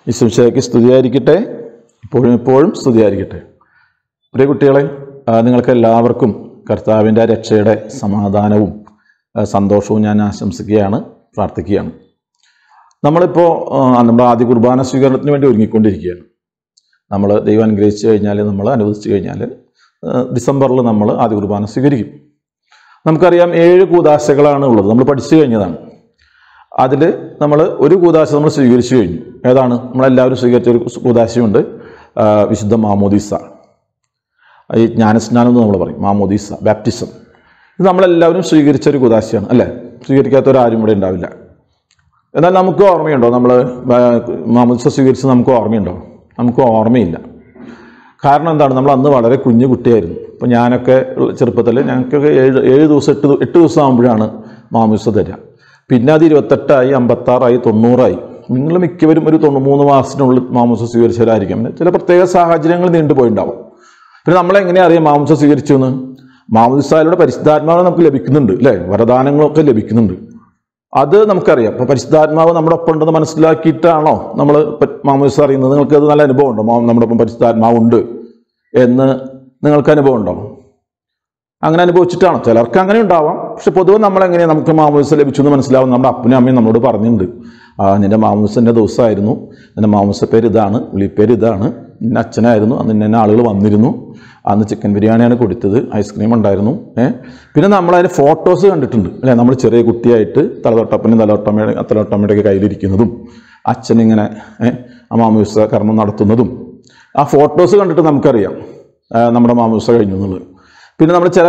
വിശ്വശയ്ക്ക് സ്തുതിയായിരിക്കട്ടെ ഇപ്പോഴും എപ്പോഴും സ്തുതിയായിരിക്കട്ടെ പ്രിയ കുട്ടികളെ ആ, നിങ്ങൾക്ക് എല്ലാവർക്കും കർത്താവിൻ്റെ ആ രക്ഷയുടെ സമാധാനവും ആ, സന്തോഷവും ഞാൻ ആശംസിക്കുകയാണ് പ്രാർത്ഥിക്കുകയാണ് നമ്മളിപ്പോൾ ആ, നമ്മുടെ ആദ്യ കുർബാന സ്വീകരണത്തിന് വേണ്ടി ഒരുങ്ങിക്കൊണ്ടിരിക്കുകയാണ് നമ്മൾ ദൈവം അനുഗ്രഹിച്ചു കഴിഞ്ഞാൽ നമ്മൾ അനുവദിച്ചു കഴിഞ്ഞാൽ ആ, ഡിസംബറിൽ നമ്മൾ ആദ്യ കുർബാന സ്വീകരിക്കും നമുക്കറിയാം ഏഴ് കൂതാശകളാണ് ഉള്ളത് നമ്മൾ പഠിച്ചു കഴിഞ്ഞതാണ് അതിൽ നമ്മൾ ഒരു കൂതാശ നമ്മൾ സ്വീകരിച്ചു കഴിഞ്ഞു ഏതാണ് നമ്മളെല്ലാവരും സ്വീകരിച്ച ഒരു കൂതാശയുണ്ട് ആ, വിശുദ്ധ മാമോദീസ ഈ ജ്ഞാനസ്നാനം എന്ന് നമ്മൾ പറയും മാമോദീസ ബാപ്റ്റിസം ഇത് നമ്മളെല്ലാവരും സ്വീകരിച്ച ഒരു കൂതാശയാണ് അല്ലേ സ്വീകരിക്കാത്തവരാരും ഇവിടെ ഉണ്ടാവില്ല എന്നാൽ നമുക്ക് ഓർമ്മയുണ്ടോ നമ്മൾ മാമോദീസ സ്വീകരിച്ച് നമുക്ക് ഓർമ്മയുണ്ടോ നമുക്ക് ഓർമ്മയില്ല കാരണം എന്താണ് നമ്മൾ അന്ന് വളരെ കുഞ്ഞു കുട്ടിയായിരുന്നു അപ്പോൾ ഞാനൊക്കെ ചെറുപ്പത്തിൽ ഞങ്ങൾക്കൊക്കെ ഏഴ് ഏഴ് ദിവസം എട്ട് ദി- എട്ട് ദിവസം ആകുമ്പോഴാണ് മാമൂസ തരിക പിന്നെ അത് ഇരുപത്തെട്ടായി അമ്പത്താറായി തൊണ്ണൂറായി നിങ്ങൾ മിക്കവരും ഒരു തൊണ്ണൂ മൂന്ന് മാസത്തിനുള്ളിൽ മാമൂസ സ്വീകരിച്ചവരായിരിക്കും പിന്നെ ചില പ്രത്യേക സാഹചര്യങ്ങൾ നീണ്ടുപോയിണ്ടാവും പിന്നെ നമ്മളെങ്ങനെയാ അറിയാം മാമൂസ സ്വീകരിച്ചു എന്ന് മാമൂസായിലൂടെ പരിശുദ്ധാത്മാവ് നമുക്ക് ലഭിക്കുന്നുണ്ട് അല്ലേ വരദാനങ്ങളൊക്കെ ലഭിക്കുന്നുണ്ട് അത് നമുക്കറിയാം അപ്പോൾ പരിശുദ്ധാത്മാവ് നമ്മുടെ ഒപ്പം ഉണ്ടെന്ന് മനസ്സിലാക്കിയിട്ടാണോ നമ്മൾ മാമൂസ അറിയുന്നത് നിങ്ങൾക്ക് അത് നല്ല അനുഭവം ഉണ്ടോ മാ- നമ്മുടെ ഒപ്പം പരിശുദ്ധാത്മാവ് ഉണ്ട് എന്ന് നിങ്ങൾക്ക് അനുഭവം ഉണ്ടോ അങ്ങനെ അനുഭവിച്ചിട്ടാണോ ചിലർക്ക് അങ്ങനെ ഉണ്ടാവാം പക്ഷെ പൊതുവെ നമ്മളെങ്ങനെയാണ് നമുക്ക് മാമൂസ ലഭിച്ചു എന്ന് മനസ്സിലാവും നമ്മുടെ അപ്പനും അമ്മയും നമ്മളോട് പറഞ്ഞിട്ടുണ്ട് ആ നിന്റെ മാമൂസൻ്റെ ദിവസമായിരുന്നു നിന്റെ മാമൂസ പേര് ഇതാണ് വിളിപ്പേര് ഇതാണ് നിന്റെ അച്ഛനായിരുന്നു അന്ന് ഇന്ന ആളുകൾ വന്നിരുന്നു അന്ന് ചിക്കൻ ബിരിയാണിയാണ് കൊടുത്തത് ഐസ്ക്രീം ഉണ്ടായിരുന്നു ഏ പിന്നെ നമ്മൾ അതിന് ഫോട്ടോസ് കണ്ടിട്ടുണ്ട് അല്ലേ നമ്മൾ ചെറിയ കുട്ടിയായിട്ട് തലതൊട്ടപ്പനും തലതൊട്ടമ്മയുടെ തലതൊട്ടമ്മയുടെ ഒക്കെ കയ്യിലിരിക്കുന്നതും അച്ഛനിങ്ങനെ ഏ ആ മാമൂസ കർമ്മം നടത്തുന്നതും ആ ഫോട്ടോസ് കണ്ടിട്ട് നമുക്കറിയാം ആ, നമ്മുടെ മാമൂസ കഴിഞ്ഞു എന്നുള്ളത് പിന്നെ നമ്മൾ ചില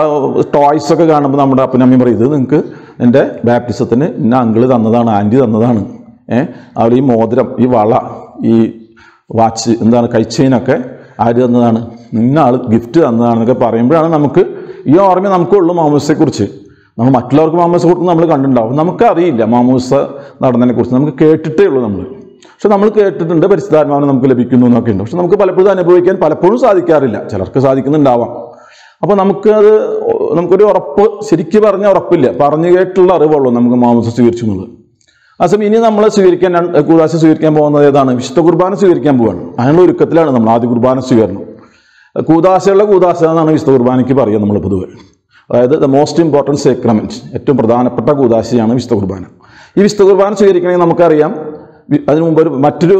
ടോയ്സ് ഒക്കെ കാണുമ്പോൾ നമ്മുടെ അപ്പനും അമ്മയും പറയും ഇത് നിങ്ങൾക്ക് എൻ്റെ ബാപ്റ്റിസത്തിന് ഇന്ന അങ്കിള് തന്നതാണ് ആൻറ്റി തന്നതാണ് ഏഹ് അവിടെ ഈ മോതിരം ഈ വള ഈ വാച്ച് എന്താണ് കൈച്ചെയിനൊക്കെ ആര് തന്നതാണ് ഇന്ന ആൾ ഗിഫ്റ്റ് തന്നതാണെന്നൊക്കെ പറയുമ്പോഴാണ് നമുക്ക് ഈ ഓർമ്മ നമുക്കുള്ളൂ മാമൂസയെക്കുറിച്ച് നമ്മൾ മറ്റുള്ളവർക്ക് മാമൂസ കൊടുക്കുന്ന നമ്മൾ കണ്ടിട്ടുണ്ടാവും നമുക്കറിയില്ല മാമൂസ നടന്നതിനെ കുറിച്ച് നമുക്ക് കേട്ടിട്ടേ ഉള്ളൂ നമ്മൾ പക്ഷെ നമ്മൾ കേട്ടിട്ടുണ്ട് പരിശുദ്ധാത്മാവിനെ നമുക്ക് ലഭിക്കുന്നു എന്നൊക്കെ ഉണ്ട് പക്ഷെ നമുക്ക് പലപ്പോഴും അനുഭവിക്കാൻ പലപ്പോഴും സാധിക്കാറില്ല ചിലർക്ക് സാധിക്കുന്നുണ്ടാവാം അപ്പോൾ നമുക്ക് അത് നമുക്കൊരു ഉറപ്പ് ശരിക്ക് പറഞ്ഞ ഉറപ്പില്ല പറഞ്ഞു കേട്ടുള്ള അറിവുള്ളൂ നമുക്ക് മാമസ സ്വീകരിച്ചു എന്നുള്ളത് അസം ഇനി നമ്മൾ സ്വീകരിക്കാൻ രണ്ട് കൂതാശ സ്വീകരിക്കാൻ പോകുന്നത് ഏതാണ് വിശുദ്ധ കുർബാന സ്വീകരിക്കാൻ പോവുകയാണ് അതിനുള്ള ഒരുക്കത്തിലാണ് നമ്മൾ ആദ്യ കുർബാന സ്വീകരണം കൂതാശയുള്ള കൂതാശ എന്നാണ് വിശുദ്ധ കുർബാനയ്ക്ക് പറയുക നമ്മൾ പൊതുവെ അതായത് ദ മോസ്റ്റ് ഇമ്പോർട്ടൻറ്റ് സേക്രമെൻറ്റ് ഏറ്റവും പ്രധാനപ്പെട്ട കൂതാശയാണ് വിശുദ്ധ കുർബാന ഈ വിശുദ്ധ കുർബാന സ്വീകരിക്കണമെങ്കിൽ നമുക്കറിയാം വി- അതിനു മുമ്പ് ഒരു മറ്റൊരു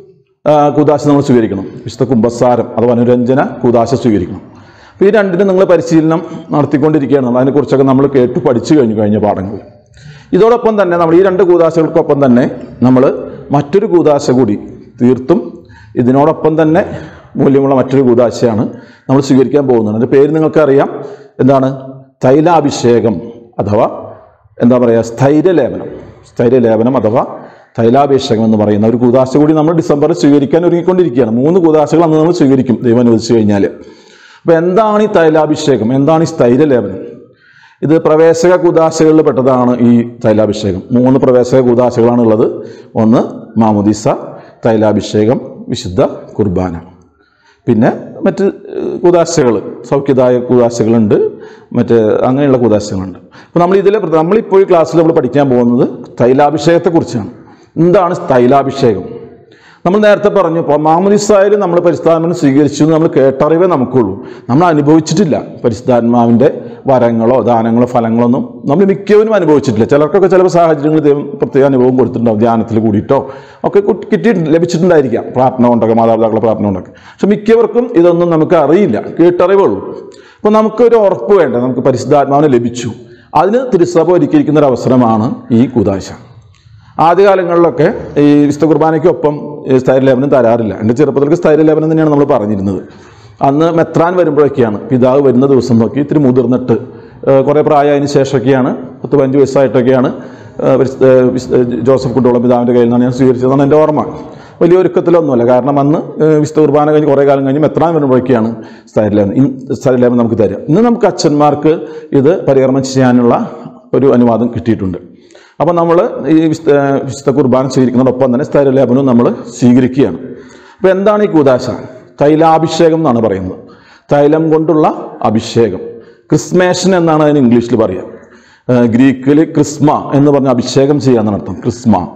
ആ, കൂതാശ നമ്മൾ സ്വീകരിക്കണം വിശുദ്ധ കുംഭസാരം അഥവാ അനുരഞ്ജന കൂതാശ സ്വീകരിക്കണം അപ്പോൾ ഈ രണ്ടിനും നിങ്ങൾ പരിശീലനം നടത്തിക്കൊണ്ടിരിക്കുകയാണ് നമ്മൾ അതിനെക്കുറിച്ചൊക്കെ നമ്മൾ കേട്ട് പഠിച്ചു കഴിഞ്ഞു കഴിഞ്ഞ പാഠങ്ങളിൽ ഇതോടൊപ്പം തന്നെ നമ്മൾ ഈ രണ്ട് കൂതാശകൾക്കൊപ്പം തന്നെ നമ്മൾ മറ്റൊരു കൂതാശ കൂടി തീർത്തും ഇതിനോടൊപ്പം തന്നെ മൂല്യമുള്ള മറ്റൊരു കൂതാശയാണ് നമ്മൾ സ്വീകരിക്കാൻ പോകുന്നത് അതിൻ്റെ പേര് നിങ്ങൾക്കറിയാം എന്താണ് തൈലാഭിഷേകം അഥവാ എന്താ പറയുക സ്ഥൈര്യലേപനം സ്ഥൈര്യലേപനം അഥവാ തൈലാഭിഷേകം എന്ന് പറയുന്ന ഒരു കൂതാശ കൂടി നമ്മൾ ഡിസംബറിൽ സ്വീകരിക്കാൻ ഒരുങ്ങിക്കൊണ്ടിരിക്കുകയാണ് മൂന്ന് കൂതാശകൾ അന്ന് നമ്മൾ സ്വീകരിക്കും ദൈവം അനുവദിച്ചു കഴിഞ്ഞാൽ അപ്പോൾ എന്താണ് ഈ തൈലാഭിഷേകം എന്താണ് ഈ സ്ഥൈര്യലേപനം ഇത് പ്രവേശക കൂതാശകളിൽ പെട്ടതാണ് ഈ തൈലാഭിഷേകം മൂന്ന് പ്രവേശക കൂതാശകളാണ് ഉള്ളത് ഒന്ന് മാമുദിസ തൈലാഭിഷേകം വിശുദ്ധ കുർബാന പിന്നെ മറ്റ് കൂതാശകൾ സൗഖ്യദായ കൂതാശകളുണ്ട് മറ്റ് അങ്ങനെയുള്ള കൂതാശകളുണ്ട് അപ്പോൾ നമ്മൾ ഇതിൽ നമ്മളിപ്പോൾ ഈ ക്ലാസ്സിൽ നമ്മൾ പഠിക്കാൻ പോകുന്നത് തൈലാഭിഷേകത്തെക്കുറിച്ചാണ് എന്താണ് തൈലാഭിഷേകം നമ്മൾ നേരത്തെ പറഞ്ഞു ഇപ്പോൾ മാമുദിസായാലും നമ്മൾ പരിശുദ്ധാത്മാവിനെ സ്വീകരിച്ചു എന്ന് നമ്മൾ കേട്ടറിവേ നമുക്കുള്ളൂ നമ്മൾ അനുഭവിച്ചിട്ടില്ല പരിശുദ്ധാത്മാവിൻ്റെ വരങ്ങളോ ദാനങ്ങളോ ഫലങ്ങളൊന്നും നമ്മൾ മിക്കവരും അനുഭവിച്ചിട്ടില്ല ചിലർക്കൊക്കെ ചില സാഹചര്യങ്ങളിൽ ദൈവം പ്രത്യേക അനുഭവം കൊടുത്തിട്ടുണ്ടാവും ധ്യാനത്തിൽ കൂടിയിട്ടോ ഒക്കെ കുട്ടി- കിട്ടിയിട്ടുണ്ട് ലഭിച്ചിട്ടുണ്ടായിരിക്കാം പ്രാർത്ഥന കൊണ്ടൊക്കെ മാതാപിതാക്കളുടെ പ്രാർത്ഥന കൊണ്ടൊക്കെ പക്ഷെ മിക്കവർക്കും ഇതൊന്നും നമുക്ക് അറിയില്ല കേട്ടറിവുള്ളൂ അപ്പോൾ നമുക്കൊരു ഉറപ്പ് വേണ്ട നമുക്ക് പരിശുദ്ധാത്മാവിനെ ലഭിച്ചു അതിന് തിരുസഭ ഒരുക്കിയിരിക്കുന്ന ഒരു അവസരമാണ് ഈ കുതാശ ആദ്യകാലങ്ങളിലൊക്കെ ഈ വിശുദ്ധ കുർബാനയ്ക്കൊപ്പം ഈ സ്ഥൈര്യലേപനം തരാറില്ല എൻ്റെ ചെറുപ്പത്തിലേക്ക് സ്ഥൈര്യലേപനം തന്നെയാണ് നമ്മൾ പറഞ്ഞിരുന്നത് അന്ന് മെത്രാൻ വരുമ്പോഴൊക്കെയാണ് പിതാവ് വരുന്ന ദിവസം നോക്കി ഇത്തിരി മുതിർന്നിട്ട് ഏഹ് കുറേ പ്രായമായതിനു ശേഷമൊക്കെയാണ് പത്ത് പതിനഞ്ച് വയസ്സായിട്ടൊക്കെയാണ് ഏഹ് വിശുദ്ധ- ഏഹ് വിശുദ്ധ ജോസഫ് കുട്ടോളം പിതാവിൻ്റെ കയ്യിൽ നിന്നാണ് ഞാൻ സ്വീകരിച്ചതെന്നാണ് എൻ്റെ ഓർമ്മ വലിയ ഒരുക്കത്തിലൊന്നുമല്ല കാരണം അന്ന് ഏഹ് വിശുദ്ധ കുർബാന കഴിഞ്ഞ് കുറേ കാലം കഴിഞ്ഞ് മെത്രാൻ വരുമ്പോഴൊക്കെയാണ് സ്ഥൈര്യലേപനം ഇന്ന് സ്ഥൈര്യലേപനം നമുക്ക് തരിക ഇന്ന് നമുക്ക് അച്ഛന്മാർക്ക് ഇത് പരികർമ്മം ചെയ്യാനുള്ള ഒരു അനുവാദം കിട്ടിയിട്ടുണ്ട് അപ്പോൾ നമ്മൾ ഈ വിശുദ്ധ വിശുദ്ധ കുർബാന സ്വീകരിക്കുന്നതോടൊപ്പം തന്നെ സ്ഥൈര്യലേപനവും നമ്മൾ സ്വീകരിക്കുകയാണ് അപ്പോൾ എന്താണ് ഈ കൂതാശ തൈലാഭിഷേകം എന്നാണ് പറയുന്നത് തൈലം കൊണ്ടുള്ള അഭിഷേകം ക്രിസ്മേഷൻ എന്നാണ് അതിന് ഇംഗ്ലീഷിൽ പറയുക ഗ്രീക്കിൽ ക്രിസ്മ എന്ന് പറഞ്ഞ അഭിഷേകം ചെയ്യാന്നാണ് അർത്ഥം ക്രിസ്മ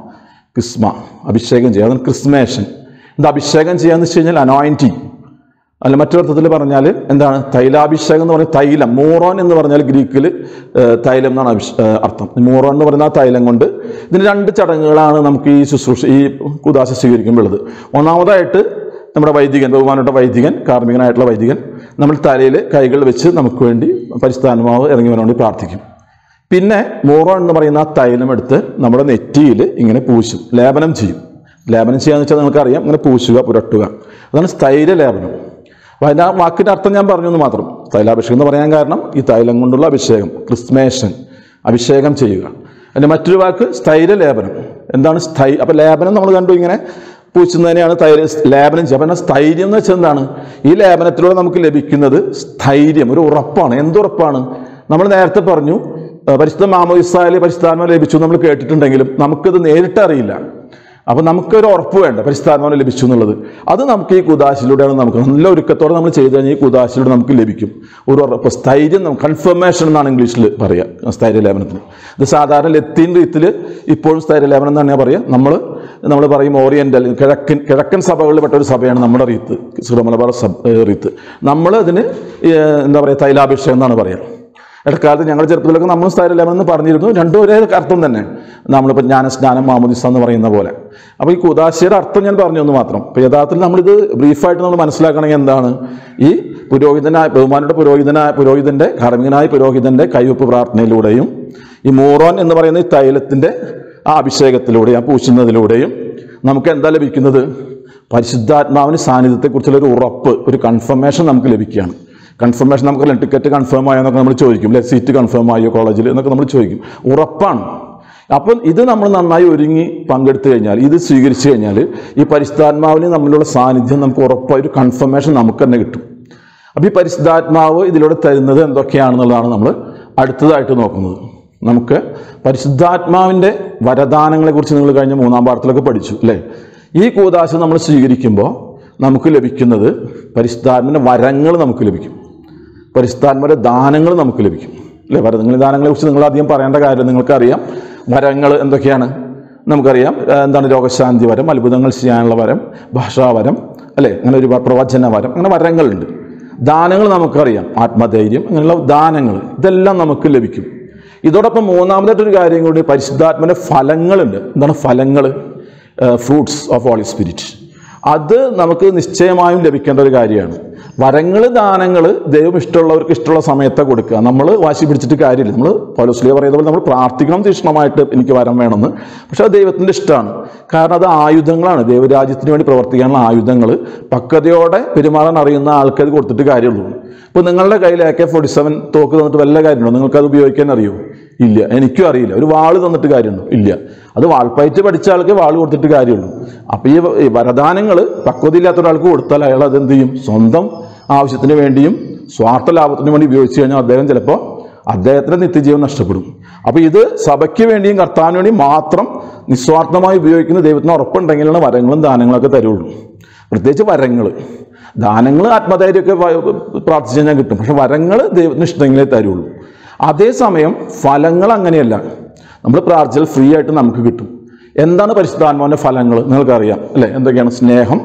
ക്രിസ്മ അഭിഷേകം ചെയ്യുക അതാണ് ക്രിസ്മേഷൻ ഇത് അഭിഷേകം ചെയ്യാന്ന് വെച്ച് കഴിഞ്ഞാൽ അനോയിൻറ്റിങ് അല്ല മറ്റൊരർത്ഥത്തിൽ പറഞ്ഞാൽ എന്താണ് തൈലാഭിഷേകം എന്ന് പറഞ്ഞാൽ തൈലം മൂറോൻ എന്ന് പറഞ്ഞാൽ ഗ്രീക്കിൽ തൈലം എന്നാണ് അഭിഷ ഏഹ് അർത്ഥം മൂറോൻ എന്ന് പറയുന്ന ആ തൈലം കൊണ്ട് ഇതിന് രണ്ട് ചടങ്ങുകളാണ് നമുക്ക് ഈ ശുശ്രൂഷ ഈ കുദാശ സ്വീകരിക്കുമ്പോഴുള്ളത് ഒന്നാമതായിട്ട് നമ്മുടെ വൈദികൻ ബഹുമാനപ്പെട്ട വൈദികൻ കാർമ്മികനായിട്ടുള്ള വൈദികൻ നമ്മൾ തലയിൽ കൈകൾ വെച്ച് നമുക്ക് വേണ്ടി പരിസ്ഥാനമാവ് ഇറങ്ങി വരാൻ വേണ്ടി പ്രാർത്ഥിക്കും പിന്നെ മൂറോ എന്ന് പറയുന്ന ആ തൈലം എടുത്ത് നമ്മുടെ നെറ്റിയിൽ ഇങ്ങനെ പൂശും ലേപനം ചെയ്യും ലേപനം ചെയ്യാന്ന് വെച്ചാൽ നിങ്ങൾക്കറിയാം ഇങ്ങനെ പൂശുക പുരട്ടുക അതാണ് സ്ഥൈര്യ ലേപനം അപ്പോൾ അതിൻ്റെ ആ വാക്കിൻ്റെ അർത്ഥം ഞാൻ പറഞ്ഞു എന്ന് മാത്രം തൈലാഭിഷേകം എന്ന് പറയാൻ കാരണം ഈ തൈലം കൊണ്ടുള്ള അഭിഷേകം ക്രിസ്മേഷൻ അഭിഷേകം ചെയ്യുക അതിൻ്റെ മറ്റൊരു വാക്ക് സ്ഥൈര്യ ലേപനം എന്താണ് സ്ഥൈ അപ്പോൾ ലേപനം നമ്മൾ കണ്ടു ഇങ്ങനെ പൂച്ചുന്നതിനെയാണ് തൈര് ലേപനം ചെയ്യുക അപ്പം സ്ഥൈര്യം എന്ന് വെച്ചാൽ എന്താണ് ഈ ലേപനത്തിലൂടെ നമുക്ക് ലഭിക്കുന്നത് സ്ഥൈര്യം ഒരു ഉറപ്പാണ് എന്തുറപ്പാണ് നമ്മൾ നേരത്തെ പറഞ്ഞു ഏഹ് പരിശുദ്ധ മാമോയിസായാൽ പരിശുദ്ധാത്മ ലഭിച്ചു എന്ന് നമ്മൾ കേട്ടിട്ടുണ്ടെങ്കിലും നമുക്കത് നേരിട്ട് അറിയില്ല അപ്പം നമുക്കൊരു ഉറപ്പ് വേണ്ട പരിശുദ്ധാത്മാവിനെ ലഭിച്ചു എന്നുള്ളത് അത് നമുക്ക് ഈ കുദാശിലൂടെയാണ് നമുക്ക് നല്ല ഒരുക്കത്തോടെ നമ്മൾ ചെയ്തു കഴിഞ്ഞാൽ ഈ കുദാശിലൂടെ നമുക്ക് ലഭിക്കും ഒരു ഉറപ്പ് സ്ഥൈര്യം കൺഫർമേഷൻ എന്നാണ് ഇംഗ്ലീഷിൽ പറയുക സ്ഥൈര്യ ലേപനത്തിന് ഇത് സാധാരണ ലത്തീൻ റീത്തിൽ ഇപ്പോഴും സ്ഥൈര്യ ലേപനം എന്ന് തന്നെയാണ് പറയുക നമ്മൾ നമ്മൾ പറയും ഓറിയൻ്റൽ കിഴക്കൻ കിഴക്കൻ സഭകളിൽ പെട്ട ഒരു സഭയാണ് നമ്മുടെ റീത്ത് ശ്രീമലബാർ സഭ ഏഹ് റീത്ത് നമ്മൾ അതിന് ഏഹ് എന്താ പറയുക തൈലാഭിഷേകം എന്നാണ് പറയുക ഇടക്കാലത്ത് ഞങ്ങൾ ചെറുപ്പത്തിലൊക്കെ നമ്മൾ സ്ഥൈര്യലേപനം എന്ന് പറഞ്ഞിരുന്നു രണ്ടും ഒരേ അർത്ഥം തന്നെ നമ്മളിപ്പോൾ ജ്ഞാനസ്നാനം മാമുദിസ എന്ന് പറയുന്ന പോലെ അപ്പോൾ ഈ കുദാശയുടെ അർത്ഥം ഞാൻ പറഞ്ഞു എന്ന് മാത്രം അപ്പോൾ യഥാർത്ഥത്തിൽ നമ്മളിത് ബ്രീഫായിട്ട് നമ്മൾ മനസ്സിലാക്കണമെങ്കിൽ എന്താണ് ഈ പുരോഹിതനായ ബഹുമാനയുടെ പുരോഹിതനായ പുരോഹിതൻ്റെ ധാർമ്മികനായ പുരോഹിതൻ്റെ കൈവപ്പ് പ്രാർത്ഥനയിലൂടെയും ഈ മൂറോൻ എന്ന് പറയുന്ന ഈ തൈലത്തിൻ്റെ ആ അഭിഷേകത്തിലൂടെയും ആ പൂശുന്നതിലൂടെയും നമുക്ക് എന്താ ലഭിക്കുന്നത് പരിശുദ്ധാത്മാവിന് സാന്നിധ്യത്തെക്കുറിച്ചുള്ള ഒരു ഉറപ്പ് ഒരു കൺഫർമേഷൻ നമുക്ക് ലഭിക്കുകയാണ് കൺഫർമേഷൻ നമുക്ക് ടിക്കറ്റ് കൺഫേം ആയോ എന്നൊക്കെ നമ്മൾ ചോദിക്കും അല്ലെ സീറ്റ് കൺഫേം ആയോ കോളേജിൽ എന്നൊക്കെ നമ്മൾ ചോദിക്കും ഉറപ്പാണ് അപ്പം ഇത് നമ്മൾ നന്നായി ഒരുങ്ങി പങ്കെടുത്തു കഴിഞ്ഞാൽ ഇത് സ്വീകരിച്ചു കഴിഞ്ഞാൽ ഈ പരിശുദ്ധാത്മാവിന് നമ്മളുള്ള സാന്നിധ്യം നമുക്ക് ഉറപ്പായ ഒരു കൺഫർമേഷൻ നമുക്ക് തന്നെ കിട്ടും അപ്പോൾ ഈ പരിശുദ്ധാത്മാവ് ഇതിലൂടെ തരുന്നത് എന്തൊക്കെയാണെന്നുള്ളതാണ് നമ്മൾ അടുത്തതായിട്ട് നോക്കുന്നത് നമുക്ക് പരിശുദ്ധാത്മാവിൻ്റെ വരദാനങ്ങളെക്കുറിച്ച് നിങ്ങൾ കഴിഞ്ഞ മൂന്നാം പാഠത്തിലൊക്കെ പഠിച്ചു അല്ലേ ഈ കൂതാശ നമ്മൾ സ്വീകരിക്കുമ്പോൾ നമുക്ക് ലഭിക്കുന്നത് പരിശുദ്ധാത്മൻ്റെ വരങ്ങൾ നമുക്ക് ലഭിക്കും പരിശുദ്ധാത്മയുടെ ദാനങ്ങൾ നമുക്ക് ലഭിക്കും അല്ലേ വരങ്ങൾ ദാനങ്ങളെ കുറിച്ച് നിങ്ങൾ അധികം പറയേണ്ട കാര്യം നിങ്ങൾക്കറിയാം വരങ്ങൾ എന്തൊക്കെയാണ് നമുക്കറിയാം ഏഹ് എന്താണ് രോഗശാന്തി വരം അത്ഭുതങ്ങൾ ചെയ്യാനുള്ള വരം ഭാഷാവരം അല്ലേ അങ്ങനെ ഒരു പ്രവചന വരം അങ്ങനെ വരങ്ങളുണ്ട് ദാനങ്ങൾ നമുക്കറിയാം ആത്മധൈര്യം അങ്ങനെയുള്ള ദാനങ്ങൾ ഇതെല്ലാം നമുക്ക് ലഭിക്കും ഇതോടൊപ്പം മൂന്നാമതായിട്ടൊരു കാര്യം കൂടി പരിശുദ്ധാത്മൻ്റെ ഫലങ്ങളുണ്ട് എന്താണ് ഫലങ്ങൾ ഫ്രൂട്ട്സ് ഓഫ് ഹോളി സ്പിരിറ്റ് അത് നമുക്ക് നിശ്ചയമായും ലഭിക്കേണ്ട ഒരു കാര്യമാണ് വരങ്ങൾ ദാനങ്ങൾ ദൈവം ഇഷ്ടമുള്ളവർക്ക് ഇഷ്ടമുള്ള സമയത്തെ കൊടുക്കുക നമ്മൾ വാശി പിടിച്ചിട്ട് കാര്യമില്ല നമ്മൾ പൗലോസ്ലിയ പറയുന്ന പോലെ നമ്മൾ പ്രാർത്ഥിക്കണം തീക്ഷ്ണമായിട്ട് എനിക്ക് വരം വേണമെന്ന് പക്ഷെ അത് ദൈവത്തിൻ്റെ ഇഷ്ടമാണ് കാരണം അത് ആയുധങ്ങളാണ് ദൈവരാജ്യത്തിന് വേണ്ടി പ്രവർത്തിക്കാനുള്ള ആയുധങ്ങൾ പക്വതയോടെ പെരുമാറാൻ അറിയുന്ന ആൾക്കത് കൊടുത്തിട്ട് കാര്യമുള്ളൂ ഇപ്പോൾ നിങ്ങളുടെ കയ്യിൽ എ കെ ഫോർട്ടി സെവൻ തോക്ക് തന്നിട്ട് വല്ല കാര്യമുണ്ടോ നിങ്ങൾക്ക് അത് ഉപയോഗിക്കാൻ അറിയോ ഇല്ല എനിക്കും അറിയില്ല ഒരു വാള് തന്നിട്ട് കാര്യമുണ്ടോ ഇല്ല അത് വാൾപ്പയറ്റ് പഠിച്ച ആൾക്ക് വാള് കൊടുത്തിട്ട് കാര്യമുള്ളൂ അപ്പോൾ ഈ വ- ഈ വരദാനങ്ങൾ പക്വതയില്ലാത്ത ഒരാൾക്ക് കൊടുത്താൽ അയാൾ അത് എന്ത് ചെയ്യും സ്വന്തം ആവശ്യത്തിന് വേണ്ടിയും സ്വാർത്ഥ ലാഭത്തിന് വേണ്ടി ഉപയോഗിച്ച് കഴിഞ്ഞാൽ അദ്ദേഹം ചിലപ്പോൾ അദ്ദേഹത്തിൻ്റെ നിത്യജീവൻ നഷ്ടപ്പെടും അപ്പോൾ ഇത് സഭയ്ക്ക് വേണ്ടിയും കർത്താവിന് വേണ്ടിയും മാത്രം നിസ്വാർത്ഥമായി ഉപയോഗിക്കുന്ന ദൈവത്തിന് ഉറപ്പുണ്ടെങ്കിലാണ് വരങ്ങളും ദാനങ്ങളൊക്കെ തരുള്ളൂ പ്രത്യേകിച്ച് വരങ്ങൾ ദാനങ്ങൾ ആത്മധൈര്യമൊക്കെ വ- പ്രാർത്ഥിച്ച് കഴിഞ്ഞാൽ കിട്ടും പക്ഷെ വരങ്ങൾ ദൈവത്തിന് ഇഷ്ടമെങ്കിലേ തരുള്ളൂ അതേസമയം ഫലങ്ങൾ അങ്ങനെയല്ല നമ്മൾ പ്രാർത്ഥിച്ചാൽ ഫ്രീ ആയിട്ട് നമുക്ക് കിട്ടും എന്താണ് പരിശുദ്ധാത്മാവിൻ്റെ ഫലങ്ങൾ നിങ്ങൾക്കറിയാം അല്ലേ എന്തൊക്കെയാണ് സ്നേഹം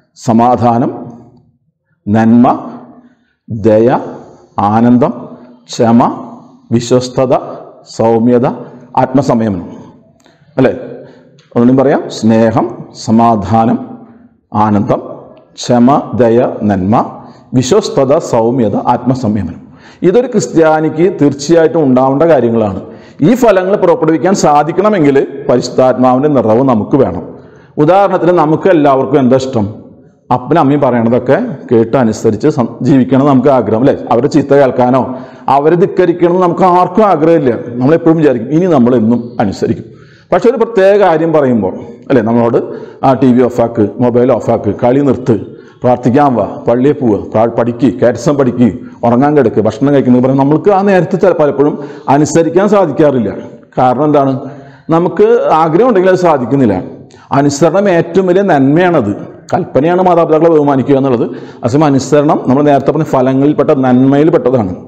സമാധാനം നന്മ ദയ ആനന്ദം ക്ഷമ വിശ്വസ്തത സൗമ്യത ആത്മസംയമനം അല്ലേ ഒന്നും പറയാം സ്നേഹം സമാധാനം ആനന്ദം ക്ഷമ ദയ നന്മ വിശ്വസ്തത സൗമ്യത ആത്മസംയമനം ഇതൊരു ക്രിസ്ത്യാനിക്ക് തീർച്ചയായിട്ടും ഉണ്ടാവേണ്ട കാര്യങ്ങളാണ് ഈ ഫലങ്ങൾ പുറപ്പെടുവിക്കാൻ സാധിക്കണമെങ്കിൽ പരിശുദ്ധാത്മാവിൻ്റെ നിറവ് നമുക്ക് വേണം ഉദാഹരണത്തിന് നമുക്ക് എല്ലാവർക്കും എന്താ ഇഷ്ടം അപ്പനും അമ്മയും പറയണതൊക്കെ കേട്ട് അനുസരിച്ച് സം- ജീവിക്കണം എന്ന് നമുക്ക് ആഗ്രഹം അല്ലേ അവരെ ചീത്ത കേൾക്കാനോ അവരെ ധിക്കരിക്കണം എന്ന് നമുക്ക് ആർക്കും ആഗ്രഹമില്ല നമ്മളെപ്പോഴും വിചാരിക്കും ഇനി നമ്മൾ എന്നും അനുസരിക്കും പക്ഷെ ഒരു പ്രത്യേക കാര്യം പറയുമ്പോൾ അല്ലേ നമ്മളോട് ആ ടി വി ഓഫാക്ക് മൊബൈൽ ഓഫാക്ക് കളി നിർത്ത് പ്രാർത്ഥിക്കാൻ വാ പള്ളിയിൽ പോവുക പ്രാ- പഠിക്ക് കാറ്റസം പഠിക്ക് ഉറങ്ങാൻ കിടക്ക് ഭക്ഷണം കഴിക്കുന്നത് പറഞ്ഞാൽ നമ്മൾക്ക് ആ നേരത്തെ ചില പലപ്പോഴും അനുസരിക്കാൻ സാധിക്കാറില്ല കാരണം എന്താണ് നമുക്ക് ആഗ്രഹം ഉണ്ടെങ്കിൽ അത് സാധിക്കുന്നില്ല അനുസരണം ഏറ്റവും വലിയ നന്മയാണത് കൽപ്പനയാണ് മാതാപിതാക്കളെ ബഹുമാനിക്കുക എന്നുള്ളത് അതേസമയം അനുസരണം നമ്മൾ നേരത്തെ പറഞ്ഞ ഫലങ്ങളിൽപ്പെട്ട നന്മയിൽപ്പെട്ടതാണ്